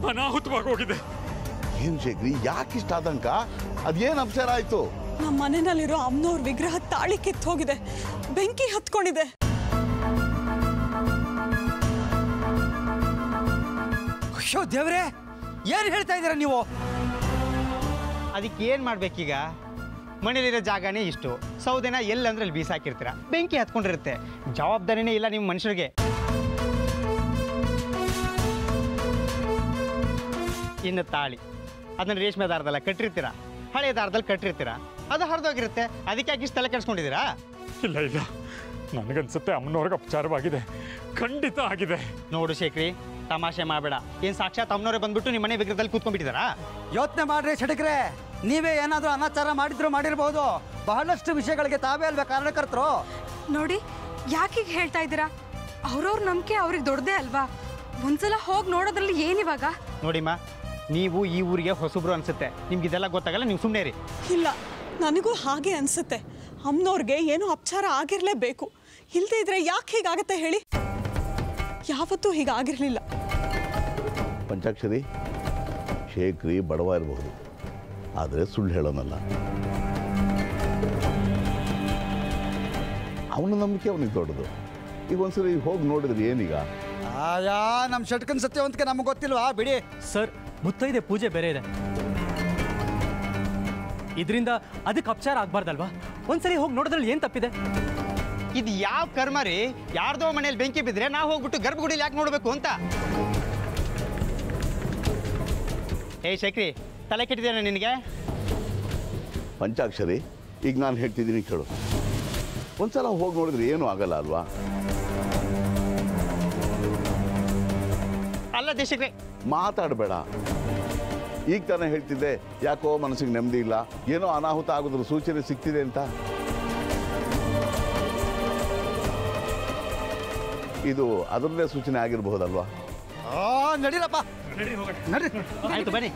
ಅನಾಹುತವಾಗಿ ಹೋಗಿದೆ ಏನ್ ಶೇಖರಿ ಯಾಕಿಷ್ಟ ಆದಂಕ ಅದೇನ್ ಅಪಚಾರ ಆಯ್ತು ನಮ್ಮ ಮನೆಯಲ್ಲಿರೋ ಅಮ್ಮನವ್ರ ವಿಗ್ರಹ ತಾಳಿ ಕಿತ್ತು ಹೋಗಿದೆ ಬೆಂಕಿ ಹತ್ಕೊಂಡಿದೆ ಅಯ್ಯೋ ದೇವ್ರೆ ಏನು ಹೇಳ್ತಾ ಇದ್ದೀರಾ ನೀವು ಅದಕ್ಕೆ ಏನು ಮಾಡ್ಬೇಕೀಗ ಮನೇಲಿರೋ ಜಾಗನೇ ಇಷ್ಟು ಸೌದೆನ ಎಲ್ಲಂದ್ರೆ ಅಲ್ಲಿ ಬೀಸಾಕಿರ್ತೀರ ಬೆಂಕಿ ಹತ್ಕೊಂಡಿರುತ್ತೆ ಜವಾಬ್ದಾರಿನೇ ಇಲ್ಲ ನಿಮ್ಮ ಮನುಷ್ಯರಿಗೆ ಇನ್ನು ತಾಳಿ ಅದನ್ನ ರೇಷ್ಮೆ ದಾರದಲ್ಲ ಕಟ್ಟಿರ್ತೀರ ಹಳೆ ದಾರದಲ್ಲಿ ಕಟ್ಟಿರ್ತೀರ ಅದು ಹರಿದೋಗಿರುತ್ತೆ ಅದಕ್ಕೆ ಯಾಕೆ ಇಷ್ಟು ತಲೆ ಕೆಡಿಸ್ಕೊಂಡಿದ್ದೀರಾ ಇಲ್ಲ ಇಲ್ಲ ನನಗನ್ಸುತ್ತೆ ಅಮ್ಮನವ್ರಿಗೆ ಅಪಚಾರವಾಗಿದೆ ಖಂಡಿತ ಆಗಿದೆ ನೋಡು ಶೇಖರಿ ತಮಾಷೆ ಮಾಡಬೇಡ ಏನು ಸಾಕ್ಷಾತ್ ಅಮ್ಮನವರೇ ಬಂದ್ಬಿಟ್ಟು ನಿಮ್ಮ ಮನೆ ವಿಗ್ರಹದಲ್ಲಿ ಕೂತ್ಕೊಂಡ್ಬಿಟ್ಟಿದ್ದಾರಾ ಯೋಚನೆ ಮಾಡ್ರಿ ಸಡಕ್ರೆ ನೀವೇ ಏನಾದರೂ ಅನಾಚಾರ ಮಾಡಿದ್ರು ಮಾಡಿರ್ಬೋದು ಬಹಳಷ್ಟು ವಿಷಯಗಳಿಗೆ ತಾವೇ ಅಲ್ವೇ ಕಾರಣಕರ್ತರು ನೋಡಿ ಯಾಕೆ ಹೀಗೆ ಹೇಳ್ತಾ ಇದ್ದೀರಾ ಅವ್ರವ್ರ ನಂಬಿಕೆ ಅವ್ರಿಗೆ ದೊಡ್ಡದೇ ಅಲ್ವಾ ಒಂದ್ಸಲ ಹೋಗಿ ನೋಡೋದ್ರಲ್ಲಿ ಏನಿವಾಗ ನೋಡಿಮ್ಮ ನೀವು ಈ ಊರಿಗೆ ಹೊಸಬ್ರು ಅನ್ಸುತ್ತೆ ನಿಮ್ಗೆ ಇದೆಲ್ಲ ಗೊತ್ತಾಗಲ್ಲ ನೀವು ಸುಮ್ಮನೆ ರೀ ಇಲ್ಲ ನನಗೂ ಹಾಗೆ ಅನ್ಸುತ್ತೆ ಅಮ್ಮನವ್ರಿಗೆ ಏನೋ ಅಪಚಾರ ಆಗಿರ್ಲೇಬೇಕು ಇಲ್ದೇ ಇದ್ರೆ ಯಾಕೆ ಹೀಗಾಗತ್ತೆ ಹೇಳಿ ಯಾವತ್ತೂ ಹೀಗಾಗಿರ್ಲಿಲ್ಲ ಪಂಚಾಕ್ಷರಿ ಶೇಖರಿ ಬಡವ ಇರಬಹುದು ಆದರೆ ಸುಳ್ಳು ಹೇಳೋನಲ್ಲ ಅವನ ನಂಬಿಕೆ ಅವನಿಗೆ ದೊಡ್ಡದು ಈಗ ಒಂದ್ಸರಿ ಹೋಗಿ ನೋಡಿದ್ರೆ ಏನೀಗ ಆಯಾ ನಮ್ಮ ಷಟ್ಕನ್ ಸತ್ಯವಂತಿಕೆ ನಮಗೆ ಗೊತ್ತಿಲ್ವಾ ಬಿಡಿ ಸರ್ ಮುತ್ತೈದೆ ಪೂಜೆ ಬೇರೆ ಇದೆ ಇದರಿಂದ ಅದಕ್ಕೆ ಅಪಚಾರ ಆಗ್ಬಾರ್ದಲ್ವಾ ಒಂದ್ಸರಿ ಹೋಗಿ ನೋಡಿದ್ರಲ್ಲಿ ಏನ್ ತಪ್ಪಿದೆ ಇದು ಯಾವ ಕರ್ಮ ರೀ ಯಾರ್ದೋ ಮನೇಲಿ ಬೆಂಕಿ ಬಿದ್ದರೆ ನಾವು ಹೋಗ್ಬಿಟ್ಟು ಗರ್ಭಗುಡಿಲಿ ಯಾಕೆ ನೋಡಬೇಕು ಅಂತ ಏ ಶಕ್ರಿ ತಲೆ ಕೆಟ್ಟಿದ್ದೇನೆ ನಿನಗೆ ಪಂಚಾಕ್ಷರಿ ಈಗ ನಾನು ಹೇಳ್ತಿದ್ದೀನಿ ಕೇಳು ಒಂದ್ಸಲ ಹೋಗಿ ನೋಡಿದ್ರೆ ಏನೂ ಆಗಲ್ಲ ಅಲ್ವಾ ಅಲ್ಲ ದೇಶಕ್ರಿ ಮಾತಾಡಬೇಡ ಈಗ ತಾನೇ ಹೇಳ್ತಿದ್ದೆ ಯಾಕೋ ಮನಸ್ಸಿಗೆ ನೆಮ್ಮದಿ ಇಲ್ಲ ಏನೋ ಅನಾಹುತ ಆಗೋದ್ರ ಸೂಚನೆ ಸಿಗ್ತಿದೆ ಅಂತ ಇದು ಅದರದ್ದೇ ಸೂಚನೆ ಆಗಿರಬಹುದಲ್ವಾ ಆ ನಡೀರಪ್ಪ ನಡಿ ಆಯ್ತು ಬನ್ನಿ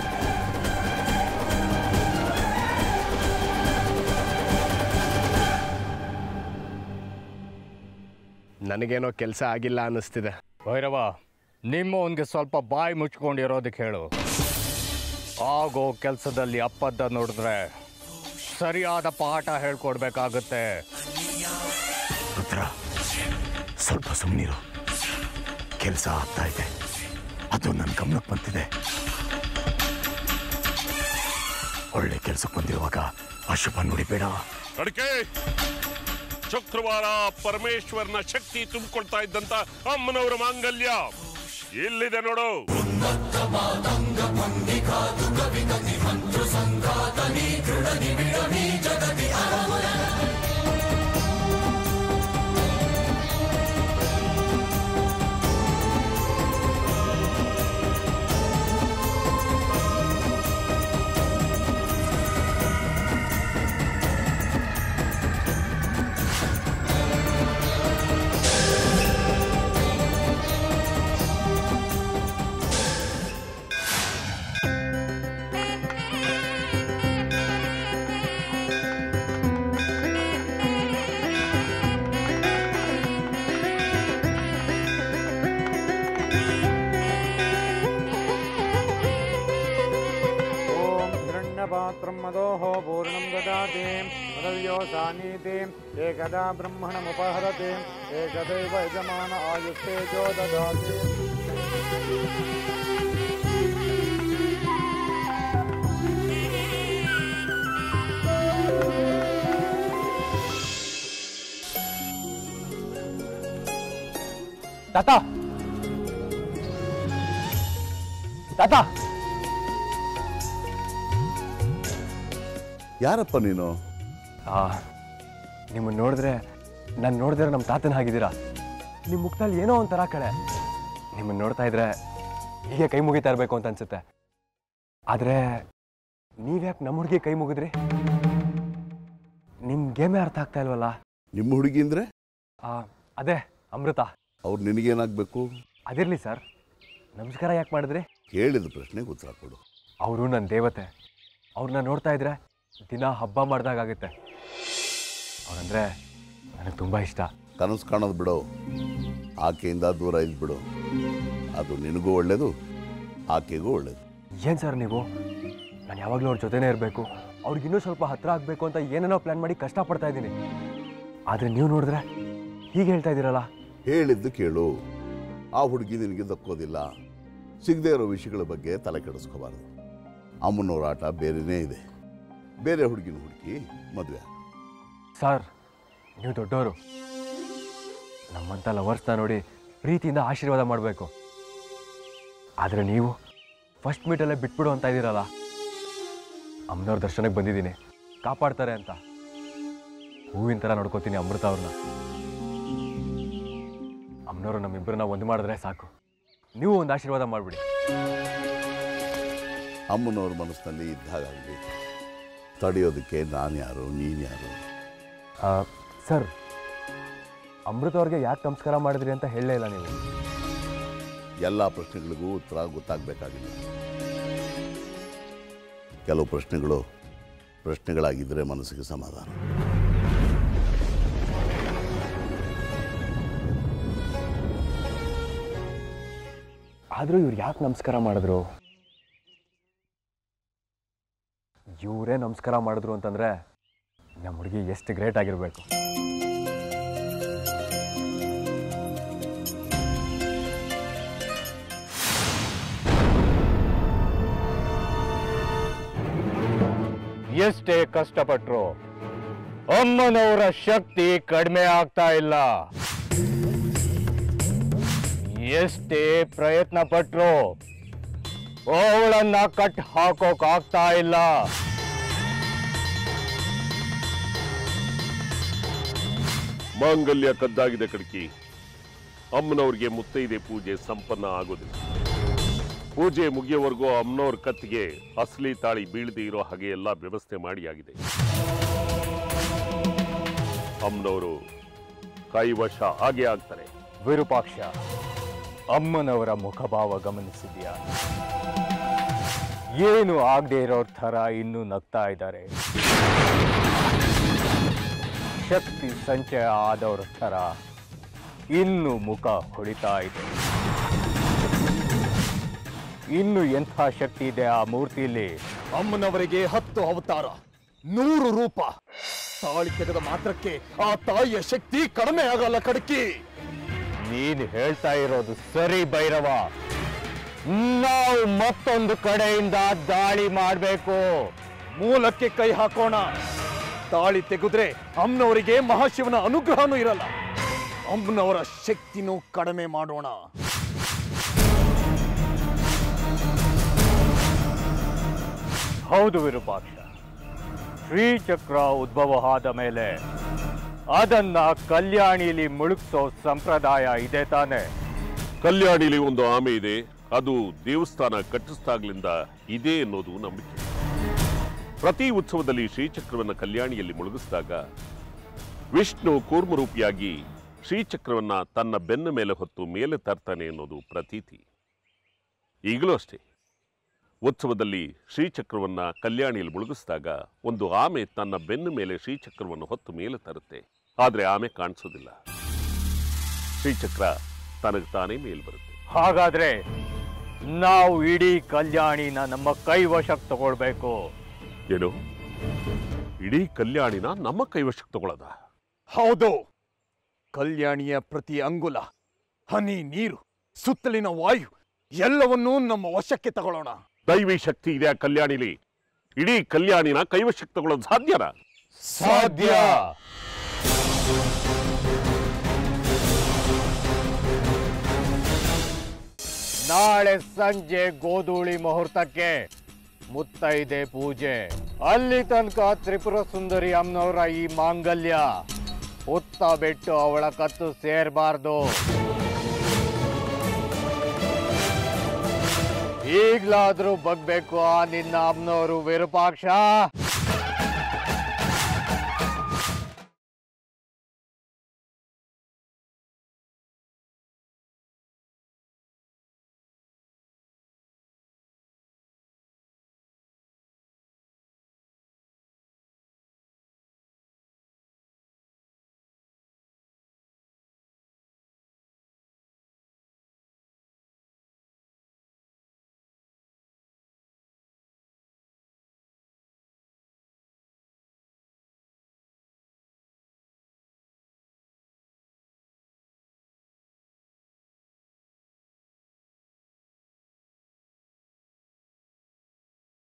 ನನಗೇನೋ ಕೆಲಸ ಆಗಿಲ್ಲ ಅನ್ನಿಸ್ತಿದೆ ಭೈರವ ನಿಮ್ಮ ಅವನಿಗೆ ಸ್ವಲ್ಪ ಬಾಯಿ ಮುಚ್ಕೊಂಡಿರೋದಕ್ಕೆ ಹೇಳು ಆಗೋ ಕೆಲಸದಲ್ಲಿ ಅಪ್ಪದ್ದ ನೋಡಿದ್ರೆ ಸರಿಯಾದ ಪಾಠ ಹೇಳ್ಕೊಡ್ಬೇಕಾಗುತ್ತೆ ರುದ್ರ ಸ್ವಲ್ಪ ಸುಮ್ಮನಿರು ಕೆಲಸ ಆಗ್ತಾ ಇದೆ ಅದು ನನ್ನ ಗಮನಕ್ಕೆ ಬಂತಿದೆ ಒಳ್ಳೆ ಕೆಲಸಕ್ಕೆ ಬಂದಿರುವಾಗ ಅಶುಭ ನುಡಿಬೇಡ ಅಡಿಕೆ ಶುಕ್ರವಾರ ಪರಮೇಶ್ವರನ ಶಕ್ತಿ ತುಂಬಿಕೊಳ್ತಾ ಇದ್ದಂತ ಅಮ್ಮನವರ ಮಾಂಗಲ್ಯ ಎಲ್ಲಿದೆ ನೋಡು ಓಂ ಹಿರಣ್ಯಪಾತ್ರಂ ಮದೋಹ ಪೂರ್ಣಂ ದದಾತಿ ಮದವ್ಯೋಸಾನೀತಿ ಏಕದಾ ಬ್ರಹ್ಮಣಮುಪಹರತಿ ಏಕದೈವ ಯಜಮಾನ ಆಯುಸ್ತೇಜೋ ದದಾತಿ ತಾತ ತಾತ ಯಾರಪ್ಪ ನೀನು ಆ ನಿಮ್ಮನ್ನ ನೋಡಿದ್ರೆ ನಾನು ನೋಡಿದ್ರೆ ನಮ್ಮ ತಾತನ ಹಾಗಿದ್ದೀರಾ ನಿಮ್ಮ ಮುಖದಲ್ಲಿ ಏನೋ ಒಂಥರ ಕಳೆ ನಿಮ್ಮನ್ನ ನೋಡ್ತಾ ಇದ್ರೆ ಹೀಗೆ ಕೈ ಮುಗಿತಾ ಇರಬೇಕು ಅಂತ ಅನ್ಸುತ್ತೆ ಆದರೆ ನೀವ್ಯಾಕೆ ನಮ್ಮ ಹುಡುಗಿ ಕೈ ಮುಗಿದ್ರಿ ನಿಮ್ಗೇಮೇ ಅರ್ಥ ಆಗ್ತಾ ಇಲ್ವಲ್ಲ ನಿಮ್ಮ ಹುಡುಗಿ ಅಂದ್ರೆ ಆ, ಅದೇ ಅಮೃತ ಅವ್ರು ನಿನಗೇನಾಗಬೇಕು ಅದಿರಲಿ ಸರ್ ನಮಸ್ಕಾರ ಯಾಕೆ ಮಾಡಿದ್ರಿ ಕೇಳಿದ ಪ್ರಶ್ನೆಗೆ ಉತ್ತರ ಕೊಡು ಅವರು ನನ್ನ ದೇವತೆ ಅವ್ರನ್ನ ನೋಡ್ತಾ ಇದ್ರೆ ದಿನ ಹಬ್ಬ ಮಾಡ್ದಾಗುತ್ತೆ ಅವ್ರಂದ್ರೆ ನನಗೆ ತುಂಬ ಇಷ್ಟ ಕನಸು ಕಾಣೋದು ಬಿಡು ಆಕೆಯಿಂದ ದೂರ ಇದ್ಬಿಡು ಅದು ನಿನಗೂ ಒಳ್ಳೇದು ಆಕೆಗೂ ಒಳ್ಳೇದು ಏನು ಸರ್ ನೀವು ನಾನು ಯಾವಾಗಲೂ ಅವ್ರ ಜೊತೆನೇ ಇರಬೇಕು ಅವ್ರಿಗೆ ಇನ್ನೂ ಸ್ವಲ್ಪ ಹತ್ರ ಆಗಬೇಕು ಅಂತ ಏನೇನೋ ಪ್ಲ್ಯಾನ್ ಮಾಡಿ ಕಷ್ಟಪಡ್ತಾ ಇದ್ದೀನಿ ಆದರೆ ನೀವು ನೋಡಿದ್ರೆ ಹೀಗೆ ಹೇಳ್ತಾ ಇದ್ದೀರಲ್ಲ ಹೇಳಿದ್ದು ಕೇಳು ಆ ಹುಡುಗಿ ನಿನಗೆ ದಕ್ಕೋದಿಲ್ಲ ಸಿಗದೇ ಇರೋ ವಿಷಯಗಳ ಬಗ್ಗೆ ತಲೆ ಕೆಡಿಸ್ಕೋಬಾರ್ದು ಅಮ್ಮನವ್ರ ಆಟ ಬೇರೆನೇ ಇದೆ ಬೇರೆ ಹುಡುಗಿನ ಹುಡುಕಿ ಮದುವೆ ಸರ್ ನೀವು ದೊಡ್ಡವರು ನಮ್ಮಂಥ ಲವರ್ಸ್ನ ನೋಡಿ ಪ್ರೀತಿಯಿಂದ ಆಶೀರ್ವಾದ ಮಾಡಬೇಕು ಆದರೆ ನೀವು ಫಸ್ಟ್ ಮೀಟಲ್ಲೇ ಬಿಟ್ಬಿಡು ಅಂತ ಇದ್ದೀರಲ್ಲ ಅಮ್ಮನವ್ರ ದರ್ಶನಕ್ಕೆ ಬಂದಿದ್ದೀನಿ ಕಾಪಾಡ್ತಾರೆ ಅಂತ ಹೂವಿನ ಥರ ನೋಡ್ಕೋತೀನಿ ಅಮೃತ ಅವ್ರನ್ನ ಅಮ್ಮನವರು ನಮ್ಮಿಬ್ಬರನ್ನ ಒಂದು ಮಾಡಿದ್ರೆ ಸಾಕು ನೀವು ಒಂದು ಆಶೀರ್ವಾದ ಮಾಡಿಬಿಡಿ ಅಮ್ಮನವ್ರ ಮನಸ್ಸಿನಲ್ಲಿ ಇದ್ದಾಗಲಿ ತಡೆಯೋದಕ್ಕೆ ನಾನು ಯಾರು ನೀನು ಯಾರು ಸರ್ ಅಮೃತ ಅವ್ರಿಗೆ ಯಾಕೆ ನಮಸ್ಕಾರ ಮಾಡಿದ್ರಿ ಅಂತ ಹೇಳಲೇ ಇಲ್ಲ ನೀವು ಎಲ್ಲ ಪ್ರಶ್ನೆಗಳಿಗೂ ಉತ್ತರ ಗೊತ್ತಾಗಬೇಕಾಗಿಲ್ಲ ಕೆಲವು ಪ್ರಶ್ನೆಗಳು ಪ್ರಶ್ನೆಗಳಾಗಿದ್ದರೆ ಮನಸ್ಸಿಗೆ ಸಮಾಧಾನ ಆದರೂ ಇವ್ರು ಯಾಕೆ ನಮಸ್ಕಾರ ಮಾಡಿದ್ರು ಇವರೇ ನಮಸ್ಕಾರ ಮಾಡಿದ್ರು ಅಂತಂದ್ರೆ ನಮ್ಮ ಹುಡುಗಿ ಎಷ್ಟು ಗ್ರೇಟ್ ಆಗಿರಬೇಕು ಎಷ್ಟೇ ಕಷ್ಟಪಟ್ರು ಅಮ್ಮನವರ ಶಕ್ತಿ ಕಡಿಮೆ ಆಗ್ತಾ ಇಲ್ಲ ಎಷ್ಟೇ ಪ್ರಯತ್ನ ಪಟ್ರು ಅವಳನ್ನ ಕಟ್ ಹಾಕೋಕ್ ಆಗ್ತಾ ಇಲ್ಲ ಮಾಂಗಲ್ಯ ಕದ್ದಾಗಿದೆ ಕಡ್ಕಿ ಅಮ್ಮನವ್ರಿಗೆ ಮುತ್ತೈದೆ ಪೂಜೆ ಸಂಪನ್ನ ಆಗೋದಿಲ್ಲ ಪೂಜೆ ಮುಗಿಯೋವರೆಗೂ ಅಮ್ಮನವ್ರ ಕತ್ತಿಗೆ ಅಸಲಿ ತಾಳಿ ಬೀಳದೆ ಇರೋ ಹಾಗೆ ಎಲ್ಲ ವ್ಯವಸ್ಥೆ ಮಾಡಿ ಆಗಿದೆ ಅಮ್ಮನವರು ಕೈವಶ ಹಾಗೆ ಆಗ್ತಾರೆ ವಿರೂಪಾಕ್ಷ ಅಮ್ಮನವರ ಮುಖಭಾವ ಗಮನಿಸಿದ್ಯಾ ಏನು ಆಗದೆ ಇರೋ ಥರ ಇನ್ನೂ ನಗ್ತಾ ಇದ್ದಾರೆ ಶಕ್ತಿ ಸಂಚಯ ಆದವ್ರ ಥರ ಇನ್ನು ಮುಖ ಹೊಡಿತಾ ಇದೆ ಇನ್ನು ಎಂಥ ಶಕ್ತಿ ಇದೆ ಆ ಮೂರ್ತಿಯಲ್ಲಿ ಅಮ್ಮನವರಿಗೆ ಹತ್ತು ಅವತಾರ ನೂರು ರೂಪ ತಾಳಿ ತೆಗೆದ ಮಾತ್ರಕ್ಕೆ ಆ ತಾಯಿಯ ಶಕ್ತಿ ಕಡಿಮೆ ಆಗಲ್ಲ ಕಡಕಿ ನೀನು ಹೇಳ್ತಾ ಇರೋದು ಸರಿ ಭೈರವ ನಾವು ಮತ್ತೊಂದು ಕಡೆಯಿಂದ ದಾಳಿ ಮಾಡಬೇಕು ಮೂಲಕ್ಕೆ ಕೈ ಹಾಕೋಣ ತಾಳಿ ತೆಗೆದ್ರೆ ಅಮ್ಮನವರಿಗೆ ಮಹಾಶಿವನ ಅನುಗ್ರಹನೂ ಇರಲ್ಲ ಅಮ್ಮನವರ ಶಕ್ತಿನೂ ಕಡಿಮೆ ಮಾಡೋಣ ಹೌದು ವಿರೂಪಾಕ್ಷ ಶ್ರೀಚಕ್ರ ಉದ್ಭವ ಆದ ಮೇಲೆ ಅದನ್ನ ಕಲ್ಯಾಣಿಲಿ ಮುಳುಗ್ಸೋ ಸಂಪ್ರದಾಯ ಇದೆ ತಾನೆ ಕಲ್ಯಾಣಿಲಿ ಒಂದು ಆಮೆ ಇದೆ ಅದು ದೇವಸ್ಥಾನ ಕಟ್ಟಿಸ್ದಾಗ್ಲಿಂದ ಇದೆ ಅನ್ನೋದು ನಂಬಿಕೆ ಪ್ರತಿ ಉತ್ಸವದಲ್ಲಿ ಶ್ರೀಚಕ್ರವನ್ನ ಕಲ್ಯಾಣಿಯಲ್ಲಿ ಮುಳುಗಿಸಿದಾಗ ವಿಷ್ಣು ಕೂರ್ಮರೂಪಿಯಾಗಿ ಶ್ರೀಚಕ್ರವನ್ನ ತನ್ನ ಬೆನ್ನ ಮೇಲೆ ಹೊತ್ತು ಮೇಲೆ ತರ್ತಾನೆ ಅನ್ನೋದು ಪ್ರತೀತಿ ಈಗಲೂ ಅಷ್ಟೇ ಉತ್ಸವದಲ್ಲಿ ಶ್ರೀಚಕ್ರವನ್ನ ಕಲ್ಯಾಣಿಯಲ್ಲಿ ಮುಳುಗಿಸಿದಾಗ ಒಂದು ಆಮೆ ತನ್ನ ಬೆನ್ನ ಮೇಲೆ ಶ್ರೀಚಕ್ರವನ್ನು ಹೊತ್ತು ಮೇಲೆ ತರುತ್ತೆ ಆದರೆ ಆಮೆ ಕಾಣಿಸೋದಿಲ್ಲ ಶ್ರೀಚಕ್ರ ತನಗೆ ತಾನೇ ಮೇಲ್ ಬರುತ್ತೆ ಹಾಗಾದ್ರೆ ನಾವು ಇಡೀ ಕಲ್ಯಾಣಿನ ನಮ್ಮ ಕೈವಶಕ್ಕೆ ತಗೊಳ್ಬೇಕು ಏನು ಇಡೀ ಕಲ್ಯಾಣಿನ ನಮ್ಮ ಕೈವಶಕ್ಕೆ ತಗೊಳ್ಳೋದ ಹೌದು ಕಲ್ಯಾಣಿಯ ಪ್ರತಿ ಅಂಗುಲ ಹನಿ ನೀರು ಸುತ್ತಲಿನ ವಾಯು ಎಲ್ಲವನ್ನೂ ನಮ್ಮ ವಶಕ್ಕೆ ತಗೊಳ್ಳೋಣ ದೈವಿ ಶಕ್ತಿ ಇದೆ ಆ ಕಲ್ಯಾಣಿಲಿ ಇಡೀ ಕಲ್ಯಾಣಿನ ಕೈವಶಕ್ಕೆ ತಗೊಳ್ಳೋದು ಸಾಧ್ಯನಾ ಸಾಧ್ಯ ನಾಳೆ ಸಂಜೆ ಗೋಧೂಳಿ ಮುಹೂರ್ತಕ್ಕೆ ಮುತ್ತೈದೆ ಪೂಜೆ ಅಲ್ಲಿ ತನಕ ತ್ರಿಪುರ ಸುಂದರಿ ಅಮ್ಮನವರ ಈ ಮಾಂಗಲ್ಯ ಹುತ್ತ ಬಿಟ್ಟು ಅವಳ ಕತ್ತು ಸೇರಬಾರ್ದು ಈಗ್ಲಾದ್ರೂ ಬಗ್ಬೇಕು ಆ ನಿನ್ನ ಅಮ್ಮನವರು ವಿರೂಪಾಕ್ಷ